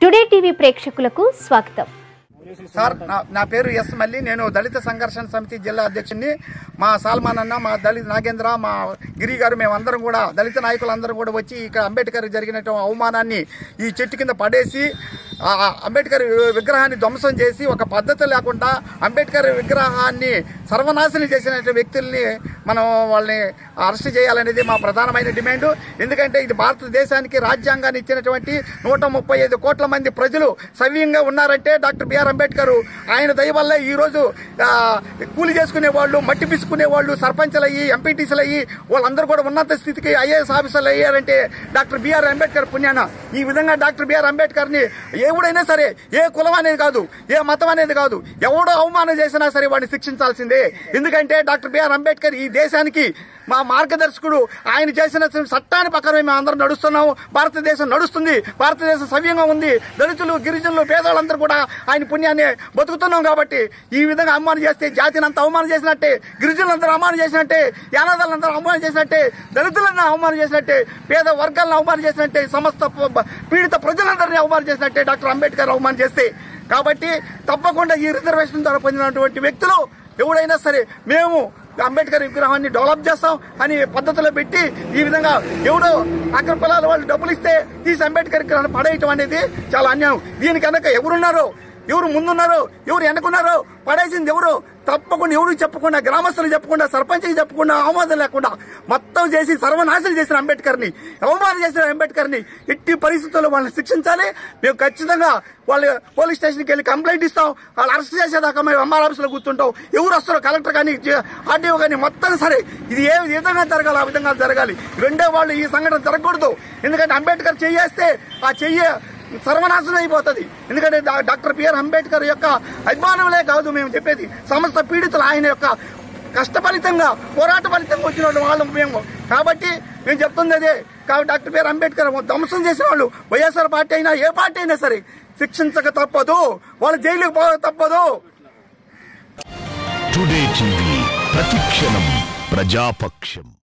today TV ప్రేక్షకులకు స్వాగతం sir నా నా పేరు ఎస్ మల్లి నేను దళిత సంఘర్షణ సమితి జిల్లా అధ్యక్షుడిని మా సాల్మాన్ అన్న మా దళిత నాగేంద్ర మా గిరి గారు మేమందరం కూడా దళిత నాయకులందరం కూడా వచ్చి ఇక్కడ అంబేద్కర్ జరిగినటువంటి అవమానాన్ని ఈ చెట్టు కింద పడేసి ఆ అంబేద్కర్ విగ్రహాన్ని ధ్వంసం చేసి ఒక పద్ధతి లేకుండా అంబేద్కర్ విగ్రహాన్ని సర్వనాశనం చేసిన వ్యక్తుల్ని మనం వాళ్ళని అరెస్ట్ చేయాలనేది మా ప్రధానమైన డిమాండ్ ఎందుకంటే ఇది భారతదేశానికి రాజ్యాంగాన్ని ఇచ్చినటువంటి నూట ముప్పై ఐదు కోట్ల మంది ప్రజలు సవ్యంగా ఉన్నారంటే డాక్టర్ బిఆర్ అంబేద్కర్ ఆయన దయ వల్ల ఈ రోజు ఆ, కూలి చేసుకునే వాళ్ళు మట్టి పిసుకునే వాళ్ళు సర్పంచులు అయ్యి ఎంపీటీసీలు అయ్యి వాళ్ళందరూ కూడా ఉన్నత స్థితికి ఐఏఎస్ ఆఫీసర్లు అయ్యారంటే డాక్టర్ బిఆర్ అంబేద్కర్ పుణ్యాన ఈ విధంగా డాక్టర్ బిఆర్ అంబేద్కర్ ని ఎవడైనా సరే ఏ కులం అనేది కాదు ఏ మతం అనేది కాదు ఎవడో అవమానం చేసినా సరే వాడిని శిక్షించాల్సిందే ఎందుకంటే డాక్టర్ బిఆర్ అంబేద్కర్ ఈ దేశానికి మా మార్గదర్శకుడు ఆయన చేసిన చట్టాన్ని ప్రకారం మేము అందరం నడుస్తున్నాము భారతదేశం నడుస్తుంది భారతదేశం సవ్యంగా ఉంది దళితులు గిరిజనులు పేదవాళ్ళందరూ కూడా ఆయన పుణ్యాన్ని బతుకుతున్నాం కాబట్టి ఈ విధంగా అవమానం చేస్తే జాతిని అంతా అవమానం చేసినట్టే గిరిజనులందరూ అవమానం చేసినట్టే యానాదాలందరూ అవమానం చేసినట్టే దళితులను అవమానం చేసినట్టే పేద వర్గాలను అవమానం చేసినట్టే సమస్త ప- పీడిత ప్రజలందరినీ అవమానం చేసినట్టే డాక్టర్ అంబేద్కర్ అవమానం చేస్తే కాబట్టి తప్పకుండా ఈ రిజర్వేషన్ ద్వారా పొందినటువంటి వ్యక్తులు ఎవడైనా సరే మేము అంబేద్కర్ విగ్రహాన్ని డెవలప్ చేస్తాం అని పద్ధతిలో పెట్టి ఈ విధంగా ఎవడో అక్కడ పొలాల వాళ్ళు డబ్బులు ఇస్తే తీసి అంబేద్కర్ విగ్రహాన్ని పడేయటం అనేది చాలా అన్యాయం దీని కనుక ఎవరున్నారో ఎవరు ముందున్నారో ఎవరు వెనకున్నారో పడేసింది ఎవరు తప్పకుండా ఎవరు చెప్పకుండా గ్రామస్తులు చెప్పకుండా సర్పంచ్కి చెప్పకుండా ఆమోదం లేకుండా మొత్తం చేసి సర్వనాశనం చేసిన అంబేద్కర్ ని అవమానం చేసిన అంబేద్కర్ ని ఎట్టి పరిస్థితుల్లో వాళ్ళని శిక్షించాలి మేము ఖచ్చితంగా వాళ్ళు పోలీస్ స్టేషన్కి వెళ్ళి కంప్లైంట్ ఇస్తాం వాళ్ళు అరెస్ట్ చేసేదాకా మేము ఎంఆర్ ఆఫీస్ లో కూర్చుంటాం ఎవరు వస్తారో కలెక్టర్ కానీ ఆర్డీఓ కానీ మొత్తం సరే ఇది ఏ విధంగా జరగాలి ఆ విధంగా జరగాలి రెండో వాళ్ళు ఈ సంఘటన జరగకూడదు ఎందుకంటే అంబేద్కర్ చెయ్యేస్తే ఆ చెయ్యి సర్వనాశనం అయిపోతుంది ఎందుకంటే డా- డాక్టర్ బిఆర్ అంబేద్కర్ యొక్క అభిమానములే కాదు మేము చెప్పేది సమస్త పీడితులు ఆయన యొక్క కష్ట ఫలితంగా పోరాట ఫలితంగా వచ్చిన వాళ్ళు మేము కాబట్టి మేము చెప్తుంది అదే కాబట్టి డాక్టర్ బిఆర్ అంబేద్కర్ ధ్వంసం చేసిన వాళ్ళు వైఎస్ఆర్ పార్టీ అయినా ఏ పార్టీ అయినా సరే శిక్షించక తప్పదు వాళ్ళు జైలుకు పోక తప్పదు టుడే టీవీ ప్రతిక్షణం ప్రజాపక్షం